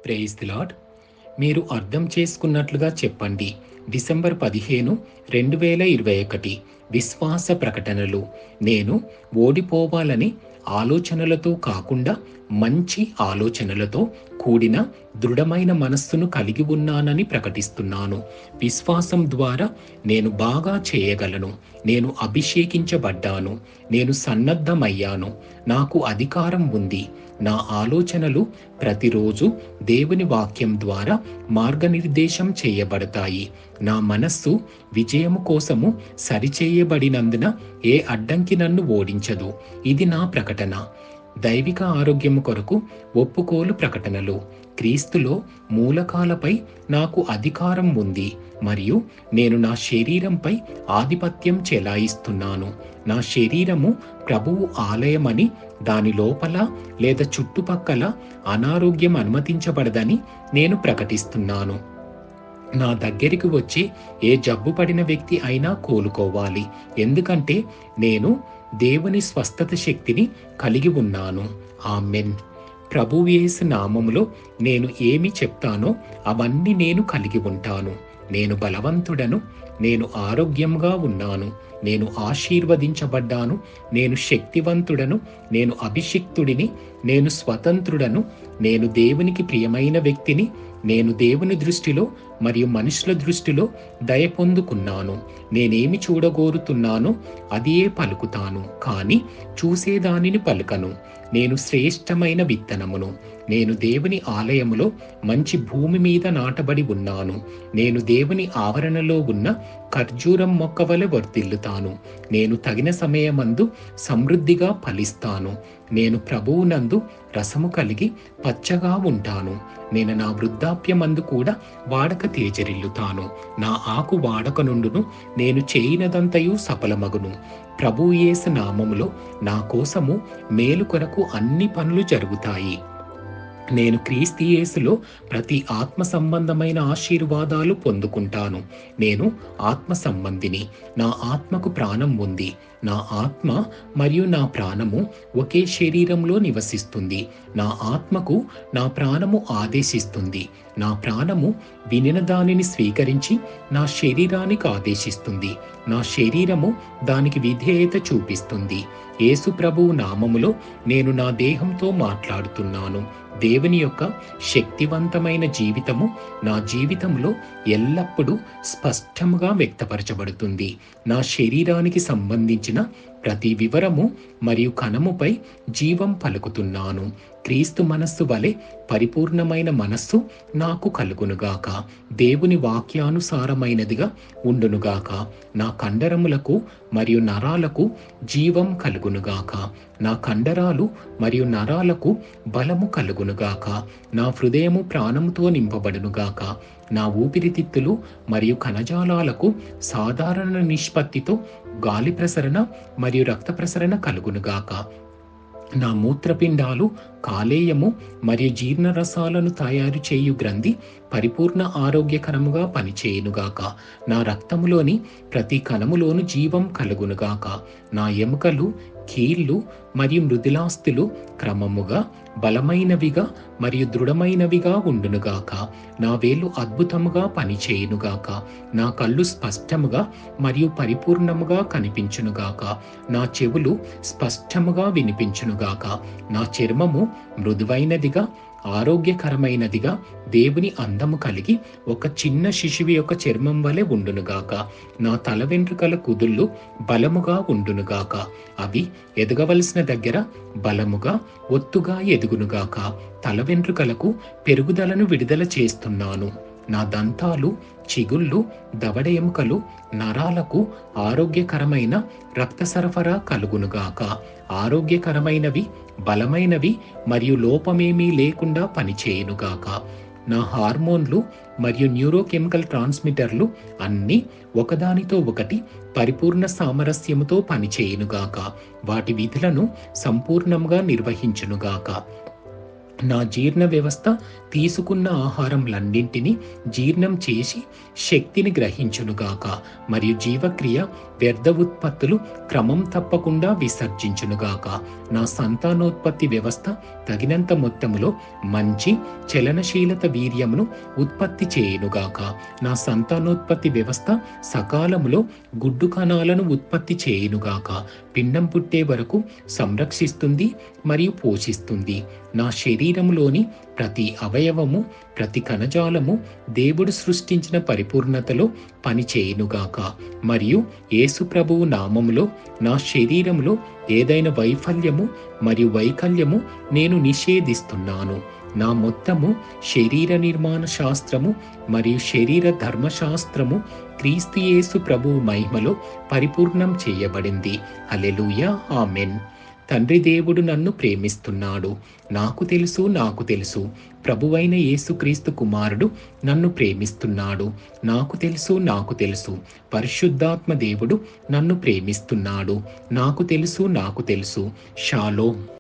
ప్రేయిజ్ the lord మీరు అర్థం చేసుకున్నట్లుగా చెప్పండి డిసెంబర్ పదిహేను రెండు వేల ఇరవై ఒకటి విశ్వాస ప్రకటనలు నేను ఓడిపోవాలని ఆలోచనలతో కాకుండా మంచి ఆలోచనలతో కూడిన దృఢమైన మనస్సును కలిగి ఉన్నానని ప్రకటిస్తున్నాను విశ్వాసం ద్వారా నేను బాగా చేయగలను నేను అభిషేకించబడ్డాను నేను సన్నద్ధమయ్యాను నాకు అధికారం ఉంది నా ఆలోచనలు ప్రతిరోజు దేవుని వాక్యం ద్వారా మార్గనిర్దేశం చేయబడతాయి నా మనస్సు విజయము కోసము సరిచేయబడినందున ఏ అడ్డంకి నన్ను ఓడించదు ఇది నా ప్రకటన దైవిక ఆరోగ్యము కొరకు ఒప్పుకోలు ప్రకటనలు క్రీస్తులో మూలకాలపై నాకు అధికారం ఉంది మరియు నేను నా శరీరంపై ఆధిపత్యం చెలాయిస్తున్నాను నా శరీరము ప్రభువు ఆలయమని దాని లోపల లేదా చుట్టుపక్కల అనారోగ్యం అనుమతించబడదని నేను ప్రకటిస్తున్నాను నా దగ్గరికి వచ్చి ఏ జబ్బు పడిన వ్యక్తి అయినా కోలుకోవాలి ఎందుకంటే నేను దేవుని స్వస్థత శక్తిని కలిగి ఉన్నాను ఆమెన్ ప్రభువేసు నామములో నేను ఏమి చెప్తానో అవన్నీ నేను కలిగి ఉంటాను నేను బలవంతుడను నేను ఆరోగ్యంగా ఉన్నాను నేను ఆశీర్వదించబడ్డాను నేను శక్తివంతుడను నేను అభిషిక్తుడిని నేను స్వతంత్రుడను నేను దేవునికి ప్రియమైన వ్యక్తిని నేను దేవుని దృష్టిలో మరియు మనుషుల దృష్టిలో దయ పొందుకున్నాను నేనేమి చూడగోరుతున్నానో అదే పలుకుతాను కానీ చూసేదానిని పలుకను నేను శ్రేష్టమైన విత్తనమును నేను దేవుని ఆలయములో మంచి భూమి మీద నాటబడి ఉన్నాను నేను దేవుని ఆవరణలో ఉన్న ఖర్జూరం మొక్క వలె వర్తిల్లుతాను నేను తగిన సమయమందు సమృద్ధిగా ఫలిస్తాను నేను ప్రభువునందు రసము కలిగి పచ్చగా ఉంటాను నేను నా వృద్ధాప్యమందు కూడా వాడక తేజరిల్లుతాను నా ఆకు వాడక నుండును నేను చేయనదంతయు సఫలమగును ప్రభు యేసు నామములో నా కోసము మేలు కొరకు అన్ని పనులు జరుగుతాయి నేను క్రీస్తు యేసులో ప్రతి ఆత్మ సంబంధమైన ఆశీర్వాదాలు పొందుకుంటాను నేను ఆత్మ సంబంధిని నా ఆత్మకు ప్రాణం ఉంది నా ఆత్మ మరియు నా ప్రాణము ఒకే శరీరంలో నివసిస్తుంది నా ఆత్మకు నా ప్రాణము ఆదేశిస్తుంది నా ప్రాణము వినిన దానిని స్వీకరించి నా శరీరానికి ఆదేశిస్తుంది నా శరీరము దానికి విధేయత చూపిస్తుంది యేసు ప్రభువు నామములో నేను నా దేహంతో మాట్లాడుతున్నాను దేవుని యొక్క శక్తివంతమైన జీవితము నా జీవితంలో ఎల్లప్పుడూ స్పష్టముగా వ్యక్తపరచబడుతుంది నా శరీరానికి సంబంధించిన ప్రతి వివరము మరియు కణముపై జీవం పలుకుతున్నాను క్రీస్తు మనస్సు వలె పరిపూర్ణమైన మనస్సు నాకు కలుగునుగాక దేవుని వాక్యానుసారమైనదిగా ఉండునుగాక నా కండరములకు మరియు నరాలకు జీవం కలుగునుగాక నా కండరాలు మరియు నరాలకు బలము కలుగునుగాక నా హృదయము ప్రాణముతో నింపబడునుగాక నా ఊపిరితిత్తులు మరియు కణజాలాలకు సాధారణ నిష్పత్తితో గాలి ప్రసరణ మరియు రక్త ప్రసరణ కలుగునుగాక నా మూత్రపిండాలు కాలేయము మరియు జీర్ణరసాలను తయారు చేయు గ్రంథి పరిపూర్ణ ఆరోగ్యకరముగా పనిచేయునుగాక నా రక్తములోని ప్రతి కణములోను జీవం కలుగునుగాక నా ఎముకలు కీళ్ళు మరియు మృదులాస్తులు క్రమముగా బలమైనవిగా మరియు దృఢమైనవిగా ఉండునుగాక నా వేలు అద్భుతముగా పనిచేయునుగాక నా కళ్ళు స్పష్టముగా మరియు పరిపూర్ణముగా కనిపించునుగాక నా చెవులు స్పష్టముగా వినిపించునుగాక నా చర్మము మృదువైనదిగా ఆరోగ్యకరమైనదిగా దేవుని అందము కలిగి ఒక చిన్న శిశువు యొక్క చర్మం వలె ఉండునుగాక నా తల వెంట్రుకల కుదుళ్ళు బలముగా ఉండునుగాక అవి ఎదగవలసిన దగ్గర బలముగా ఒత్తుగా ఎదుగునుగాక తల వెంట్రుకలకు పెరుగుదలను విడుదల చేస్తున్నాను నా దంతాలు చిగుళ్ళు దవడ ఎముకలు నరాలకు ఆరోగ్యకరమైన రక్త సరఫరా కలుగునుగాక ఆరోగ్యకరమైనవి బలమైనవి మరియు లోపమేమీ లేకుండా పనిచేయునుగాక నా హార్మోన్లు మరియు న్యూరోకెమికల్ ట్రాన్స్మిటర్లు అన్నీ ఒకదానితో ఒకటి పరిపూర్ణ సామరస్యముతో పనిచేయునుగాక వాటి విధులను సంపూర్ణంగా నిర్వహించునుగాక నా జీర్ణ వ్యవస్థ తీసుకున్న ఆహారంలన్నింటినీ జీర్ణం చేసి శక్తిని గ్రహించునుగాక మరియు జీవక్రియ వ్యర్థ ఉత్పత్తులు క్రమం తప్పకుండా విసర్జించునుగాక నా సంతానోత్పత్తి వ్యవస్థ తగినంత మొత్తములో మంచి చలనశీలత వీర్యమును ఉత్పత్తి చేయునుగాక నా సంతానోత్పత్తి వ్యవస్థ సకాలములో గుడ్డు కణాలను ఉత్పత్తి చేయునుగాక పిండం పుట్టే వరకు సంరక్షిస్తుంది మరియు పోషిస్తుంది నా శరీరములోని ప్రతి అవయవము ప్రతి కణజాలము దేవుడు సృష్టించిన పరిపూర్ణతలో పనిచేయునుగాక మరియు యేసు ప్రభువు నామములో నా శరీరంలో ఏదైనా వైఫల్యము మరియు వైకల్యము నేను నిషేధిస్తున్నాను నా మొత్తము శరీర నిర్మాణ శాస్త్రము మరియు శరీర ధర్మశాస్త్రము క్రీస్తు యేసు ప్రభువు మహిమలో పరిపూర్ణం చేయబడింది అలెలుయా ఆమెన్ తండ్రి దేవుడు నన్ను ప్రేమిస్తున్నాడు నాకు తెలుసు నాకు తెలుసు ప్రభువైన యేసుక్రీస్తు కుమారుడు నన్ను ప్రేమిస్తున్నాడు నాకు తెలుసు నాకు తెలుసు పరిశుద్ధాత్మ దేవుడు నన్ను ప్రేమిస్తున్నాడు నాకు తెలుసు నాకు తెలుసు షాలోం